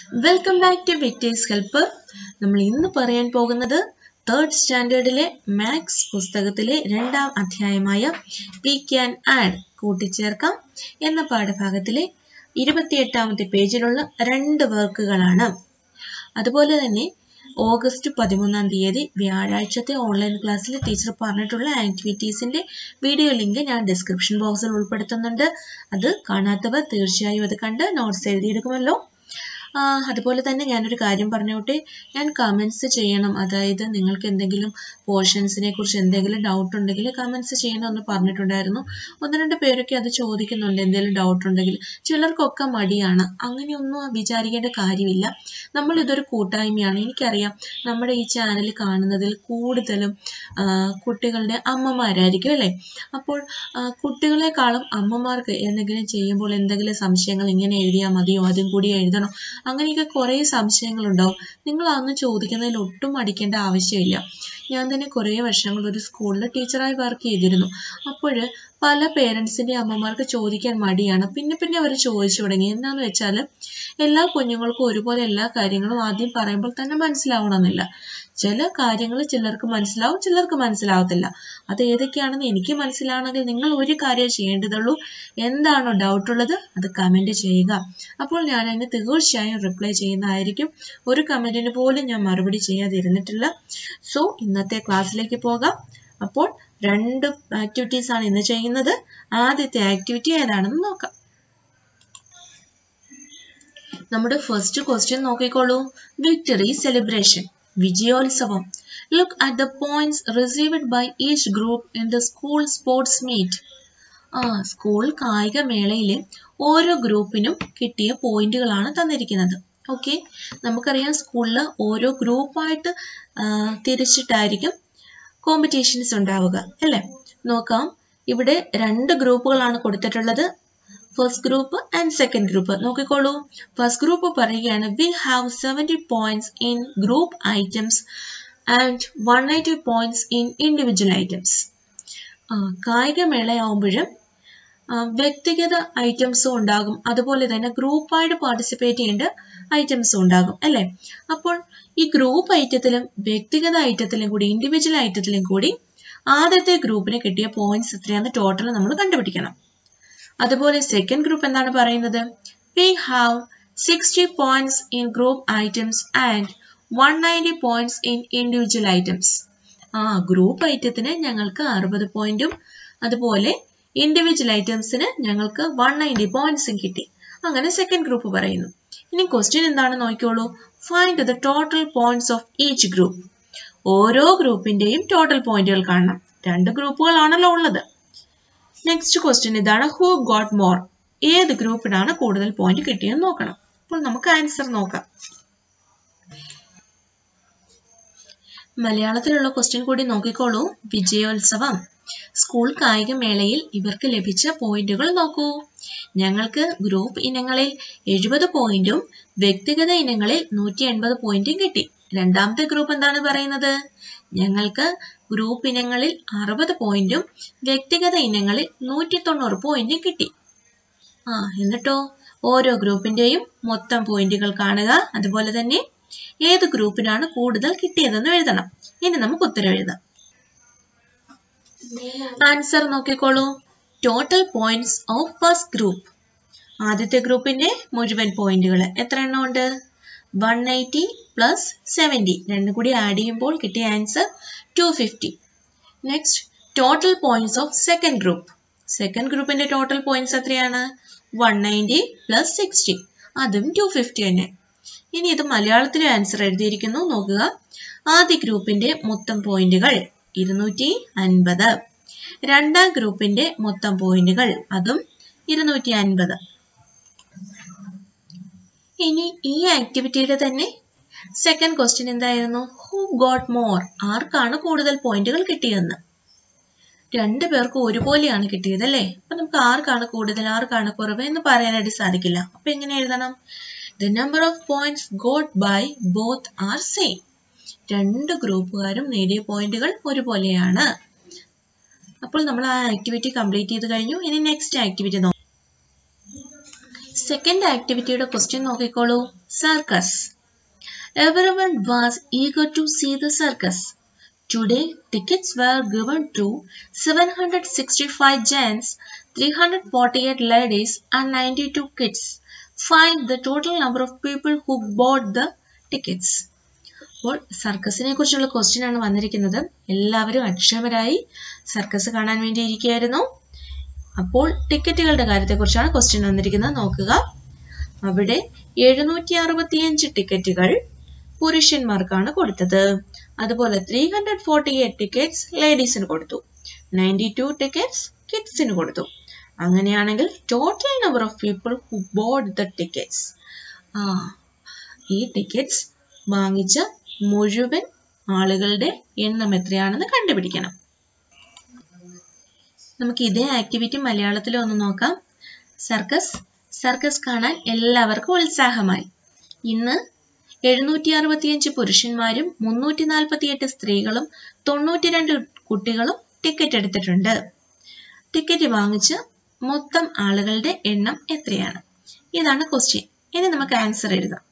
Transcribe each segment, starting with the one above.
welcome back to Victers help നമ്മൾ ഇന്ന് പറയാൻ പോകുന്നത് തേർഡ് സ്റ്റാൻഡേർഡിലെ മാത്സ് പുസ്തകത്തിലെ രണ്ടാം അധ്യായമായ വി ക്യാൻ ആഡ് കൂട്ടിച്ചേർക്കാം എന്ന പാഠഭാഗത്തിലെ ഇരുപത്തിയെട്ടാമത്തെ പേജിലുള്ള രണ്ട് വർക്കുകളാണ് അതുപോലെ തന്നെ ഓഗസ്റ്റ് പതിമൂന്നാം തീയതി വ്യാഴാഴ്ചത്തെ ഓൺലൈൻ ക്ലാസ്സിൽ ടീച്ചർ പറഞ്ഞിട്ടുള്ള ആക്ടിവിറ്റീസിന്റെ വീഡിയോ ലിങ്ക് ഞാൻ ഡിസ്ക്രിപ്ഷൻ ബോക്സിൽ ഉൾപ്പെടുത്തുന്നുണ്ട് അത് കാണാത്തവർ തീർച്ചയായും അത് കണ്ട് നോട്ട്സ് എഴുതിയെടുക്കുമല്ലോ ആ, അതുപോലെ തന്നെ ഞാനൊരു കാര്യം പറഞ്ഞോട്ടെ ഞാൻ കമൻസ് ചെയ്യണം അതായത് നിങ്ങൾക്ക് എന്തെങ്കിലും പോർഷൻസിനെ കുറിച്ച് എന്തെങ്കിലും ഡൗട്ട് ഉണ്ടെങ്കിൽ കമൻസ് ചെയ്യണമെന്ന് പറഞ്ഞിട്ടുണ്ടായിരുന്നു ഒന്ന് രണ്ട് പേരൊക്കെ അത് ചോദിക്കുന്നുണ്ട് എന്തെങ്കിലും ഡൗട്ട് ഉണ്ടെങ്കിൽ ചിലർക്കൊക്കെ മടിയാണ് അങ്ങനെയൊന്നും വിചാരിക്കേണ്ട കാര്യമില്ല നമ്മൾ ഇതൊരു കൂട്ടായ്മയാണ് എനിക്കറിയാം നമ്മുടെ ഈ ചാനൽ കാണുന്നതിൽ കൂടുതലും ആ, കുട്ടികളുടെ അമ്മമാരായിരിക്കും അല്ലേ അപ്പോൾ ആ, കുട്ടികളെക്കാളും അമ്മമാർക്ക് എന്തെങ്കിലും ചെയ്യുമ്പോൾ എന്തെങ്കിലും സംശയങ്ങൾ ഇങ്ങനെ എഴുതിയാൽ മതിയോ അതും കൂടി എഴുതണോ അങ്ങനെയൊക്കെ കുറേ സംശയങ്ങളുണ്ടാവും നിങ്ങൾ അതൊന്നും ചോദിക്കുന്നതിൽ ഒട്ടും മടിക്കേണ്ട ആവശ്യമില്ല ഞാൻ തന്നെ കുറേ വർഷങ്ങൾ ഒരു സ്കൂളിൽ ടീച്ചറായി വർക്ക് ചെയ്തിരുന്നു അപ്പോൾ പല പേരൻസിന്റെ അമ്മമാർക്ക് ചോദിക്കാൻ മടിയാണ് പിന്നെ പിന്നെ അവർ ചോദിച്ചു തുടങ്ങി എന്താന്ന് വെച്ചാൽ എല്ലാ കുഞ്ഞുങ്ങൾക്കും ഒരുപോലെ എല്ലാ കാര്യങ്ങളും ആദ്യം പറയുമ്പോൾ തന്നെ മനസ്സിലാവണമെന്നില്ല ചില കാര്യങ്ങൾ ചിലർക്ക് മനസ്സിലാവും ചിലർക്ക് മനസ്സിലാവത്തില്ല അത് ഏതൊക്കെയാണെന്ന് എനിക്ക് മനസ്സിലാവണമെങ്കിൽ നിങ്ങൾ ഒരു കാര്യം ചെയ്യേണ്ടതുള്ളൂ എന്താണോ ഡൗട്ട് ഉള്ളത് അത് കമന്റ് ചെയ്യുക അപ്പോൾ ഞാൻ അതിന് തീർച്ചയായും റിപ്ലൈ ചെയ്യുന്നതായിരിക്കും ഒരു കമന്റിന് പോലും ഞാൻ മറുപടി ചെയ്യാതിരുന്നിട്ടില്ല സോ ഇന്നത്തെ ക്ലാസ്സിലേക്ക് പോകാം അപ്പോൾ രണ്ട് ആക്ടിവിറ്റീസ് ആണ് ഇന്ന് ചെയ്യുന്നത് ആദ്യത്തെ ആക്ടിവിറ്റി ഏതാണെന്ന് നോക്കാം നമ്മുടെ ഫസ്റ്റ് ക്വസ്റ്റ്യൻ നോക്കിക്കോളൂ വിക്ടറി സെലിബ്രേഷൻ വിജയോത്സവം look at the points received by each group in the school sports meet ആ സ്കൂൾ കായിക മേളയിലെ ഓരോ ഗ്രൂപ്പിനും കിട്ടിയ പോയിന്റുകളാണ് തന്നിരിക്കുന്നത് ഓക്കെ നമുക്കറിയാം സ്കൂളിൽ ഓരോ ഗ്രൂപ്പായിട്ട് തിരിച്ചിട്ടായിരിക്കും കോമ്പറ്റീഷൻസ് ഉണ്ടാവുക അല്ലേ നോക്കാം ഇവിടെ രണ്ട് ഗ്രൂപ്പുകളാണ് കൊടുത്തിട്ടുള്ളത് first group and second group നോക്കിക്കോളൂ ഫസ്റ്റ് ഗ്രൂപ്പ് പറയുകയാണ് we have seventy points in group items and one eighty points in individual items കായികമേളയാവുമ്പോഴും വ്യക്തിഗത ഐറ്റംസും ഉണ്ടാകും അതുപോലെ തന്നെ ഗ്രൂപ്പായിട്ട് പാർട്ടിസിപ്പേറ്റ് ചെയ്യേണ്ട ഐറ്റംസും ഉണ്ടാകും അല്ലേ അപ്പോൾ ഈ ഗ്രൂപ്പ് ഐറ്റത്തിലും വ്യക്തിഗത ഐറ്റത്തിലും കൂടി ഇൻഡിവിജ്വൽ ഐറ്റത്തിലും കൂടി ആദ്യത്തെ ഗ്രൂപ്പിന് കിട്ടിയ പോയിന്റ്സ് എത്രയാന്ന് ടോട്ടൽ നമ്മൾ കണ്ടുപിടിക്കണം അതുപോലെ സെക്കൻഡ് ഗ്രൂപ്പ് എന്താണ് പറയുന്നത് we have sixty points in group items and one ninety points in individual items ആ ഗ്രൂപ്പ് ഐറ്റത്തിന് ഞങ്ങൾക്ക് അറുപത് പോയിന്റും അതുപോലെ ഇൻഡിവിജ്വൽ ഐറ്റംസിന് ഞങ്ങൾക്ക് വൺ നയൻറ്റി പോയിന്റ്സും കിട്ടി അങ്ങനെ സെക്കൻഡ് ഗ്രൂപ്പ് പറയുന്നു ഇനി ക്വസ്റ്റ്യൻ എന്താണ് നോക്കിയോളൂ find the total points of each group ഓരോ ഗ്രൂപ്പിന്റെയും ടോട്ടൽ പോയിന്റുകൾ കാണണം രണ്ട് ഗ്രൂപ്പുകളാണല്ലോ ഉള്ളത് നെക്സ്റ്റ് ക്വസ്റ്റ്യൻ ഇതാണ് ഹൂ ഗോട്ട് മോർ ഏത് ഗ്രൂപ്പിനാണ് കൂടുതൽ പോയിന്റ് കിട്ടിയെന്ന് നോക്കണം അപ്പോൾ നമുക്ക് ആൻസർ നോക്കാം മലയാളത്തിലുള്ള ക്വസ്റ്റ്യൻ കൂടി നോക്കിക്കോളൂ വിജയോത്സവം സ്കൂൾ കായികമേളയിൽ ഇവർക്ക് ലഭിച്ച പോയിന്റുകൾ നോക്കൂ ഞങ്ങൾക്ക് ഗ്രൂപ്പ് ഇനങ്ങളിൽ എഴുപത് പോയിന്റും വ്യക്തിഗത ഇനങ്ങളിൽ നൂറ്റി എൺപത് പോയിന്റും കിട്ടി രണ്ടാമത്തെ ഗ്രൂപ്പ് എന്താണ് പറയുന്നത് ഞങ്ങൾക്ക് ഗ്രൂപ്പ് ഇനങ്ങളിൽ അറുപത് പോയിന്റും വ്യക്തിഗത ഇനങ്ങളിൽ നൂറ്റി തൊണ്ണൂറ് പോയിന്റും കിട്ടി ആ എന്നിട്ടോ ഓരോ ഗ്രൂപ്പിന്റെയും മൊത്തം പോയിന്റുകൾ കാണുക അതുപോലെ തന്നെ ഏത് ഗ്രൂപ്പിനാണ് കൂടുതൽ കിട്ടിയതെന്ന് എഴുതണം ഇനി നമുക്ക് ഉത്തരം എഴുതാം ആൻസർ നോക്കിക്കോളൂ total points of first group ആദ്യത്തെ ഗ്രൂപ്പിന്റെ മുഴുവൻ പോയിന്റുകൾ എത്ര എണ്ണം ഉണ്ട് വൺ എയ്റ്റി പ്ലസ് സെവൻറ്റി രണ്ടും കൂടി ആഡ് ചെയ്യുമ്പോൾ കിട്ടിയ answer two fifty next total points of second group second ഗ്രൂപ്പിന്റെ ടോട്ടൽ പോയിന്റ്സ് എത്രയാണ് വൺ നയൻറ്റി പ്ലസ് സിക്സ്റ്റി അതും ടു ഫിഫ്റ്റി തന്നെ ഇനി ഇത് മലയാളത്തിലെ ആൻസർ എഴുതിയിരിക്കുന്നു നോക്കുക ആദ്യ ഗ്രൂപ്പിന്റെ മൊത്തം പോയിന്റുകൾ ഇരുന്നൂറ്റി അൻപത് രണ്ടാം ഗ്രൂപ്പിന്റെ മൊത്തം പോയിന്റുകൾ അതും ഇരുന്നൂറ്റി അൻപത് ഇനി ഈ ആക്ടിവിറ്റിയുടെ തന്നെ സെക്കൻഡ് ക്വസ്റ്റ്യൻ എന്തായിരുന്നു ഹു ഗോട്ട് മോർ ആർക്കാണ് കൂടുതൽ പോയിന്റുകൾ കിട്ടിയതെന്ന് രണ്ടു പേർക്കും ഒരുപോലെയാണ് കിട്ടിയത് അല്ലേ അപ്പൊ നമുക്ക് ആർക്കാണ് കൂടുതൽ ആർക്കാണ് കുറവ് എന്ന് പറയാനായിട്ട് സാധിക്കില്ല അപ്പൊ എങ്ങനെ എഴുതണം the number of points got by both are same രണ്ട് ഗ്രൂപ്പുകാരും നേടിയ പോയിന്റുകൾ ഒരുപോലെയാണ് അപ്പോൾ നമ്മൾ ആ ആക്ടിവിറ്റി കംപ്ലീറ്റ് ചെയ്ത് കഴിഞ്ഞു ഇനി നെക്സ്റ്റ് ആക്ടിവിറ്റി നോക്കാം സെക്കൻഡ് ആക്ടിവിറ്റിയുടെ ക്വസ്റ്റ്യൻ നോക്കിക്കോളൂ circus every one was eager to see the circus today tickets were given to seven hundred sixty five gents three hundred forty eight ladies and ninety two kids find the total number of people who bought the tickets അപ്പോൾ സർക്കസിനെ കുറിച്ചുള്ള question ആണ് വന്നിരിക്കുന്നത് എല്ലാവരും അക്ഷമരായി circus കാണാൻ വേണ്ടി ഇരിക്കുകയായിരുന്നു അപ്പോൾ ടിക്കറ്റുകളുടെ കാര്യത്തെക്കുറിച്ചാണ് ക്വസ്റ്റ്യൻ വന്നിരിക്കുന്നത് നോക്കുക അവിടെ എഴുന്നൂറ്റി അറുപത്തിയഞ്ച് ടിക്കറ്റുകൾ പുരുഷന്മാർക്കാണ് കൊടുത്തത് അതുപോലെ three hundred forty eight tickets ലേഡീസിന് കൊടുത്തു നയൻറ്റി ടു ടിക്കറ്റ്സ് കിഡ്സിന് കൊടുത്തു അങ്ങനെയാണെങ്കിൽ total number of people who bought the tickets ആ ഈ ടിക്കറ്റ്സ് വാങ്ങിച്ച മുഴുവൻ ആളുകളുടെ എണ്ണം എത്രയാണെന്ന് കണ്ടുപിടിക്കണം നമുക്ക് ഇതേ ആക്ടിവിറ്റി മലയാളത്തിൽ ഒന്ന് നോക്കാം സർക്കസ് സർക്കസ് കാണാൻ എല്ലാവർക്കും ഉത്സാഹമായി ഇന്ന് എഴുന്നൂറ്റി അറുപത്തിയഞ്ച് പുരുഷന്മാരും മുന്നൂറ്റി നാൽപ്പത്തിയെട്ട് സ്ത്രീകളും തൊണ്ണൂറ്റി രണ്ട് കുട്ടികളും ടിക്കറ്റ് എടുത്തിട്ടുണ്ട് ടിക്കറ്റ് വാങ്ങിച്ച് മൊത്തം ആളുകളുടെ എണ്ണം എത്രയാണ് ഇതാണ് ക്വസ്റ്റ്യൻ ഇനി നമുക്ക് ആൻസർ എഴുതാം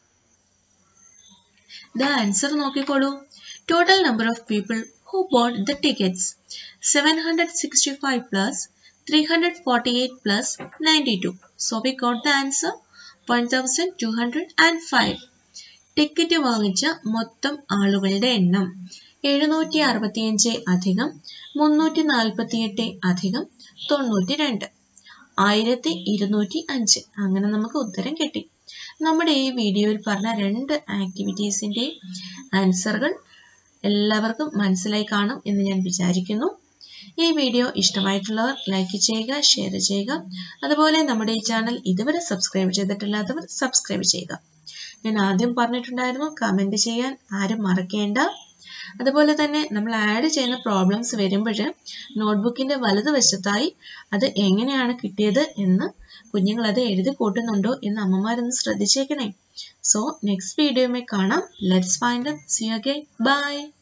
ദ ആൻസർ നോക്കിക്കോളൂ total number of people who bought the tickets seven hundred sixty five plus three hundred forty eight plus ninety two so we got the answer one thousand two hundred and five ticket വാങ്ങിച്ച മൊത്തം ആളുകളുടെ എണ്ണം എഴുന്നൂറ്റി അറുപത്തിയഞ്ച് അധികം മുന്നൂറ്റി നാൽപ്പത്തിയെട്ട് അധികം തൊണ്ണൂറ്റി രണ്ട് ആയിരത്തി ഇരുന്നൂറ്റി അഞ്ച് അങ്ങനെ നമുക്ക് ഉത്തരം കിട്ടി നമ്മുടെ ഈ വീഡിയോയിൽ പറഞ്ഞ രണ്ട് ആക്ടിവിറ്റീസിന്റെ ആൻസറുകൾ എല്ലാവർക്കും മനസ്സിലായി കാണും എന്ന് ഞാൻ വിചാരിക്കുന്നു ഈ വീഡിയോ ഇഷ്ടമായിട്ടുള്ളവർ ലൈക്ക് ചെയ്യുക ഷെയർ ചെയ്യുക അതുപോലെ നമ്മുടെ ഈ ചാനൽ ഇതുവരെ സബ്സ്ക്രൈബ് ചെയ്തിട്ടില്ലാത്തവർ സബ്സ്ക്രൈബ് ചെയ്യുക ഞാൻ ആദ്യം പറഞ്ഞിട്ടുണ്ടായിരുന്നു കമന്റ് ചെയ്യാൻ ആരും മറക്കേണ്ട അതുപോലെ തന്നെ നമ്മൾ ആഡ് ചെയ്യുന്ന പ്രോബ്ലംസ് വരുമ്പോൾ നോട്ട്ബുക്കിന്റെ വലതുവശത്തായി അത് എങ്ങനെയാണ് കിട്ടിയത് എന്ന് കുഞ്ഞുങ്ങൾ അത് എഴുതി കൂട്ടുന്നുണ്ടോ എന്ന് അമ്മമാരൊന്ന് ശ്രദ്ധിച്ചേക്കണേ സോ നെക്സ്റ്റ് വീഡിയോയുമായി കാണാം let's find see again by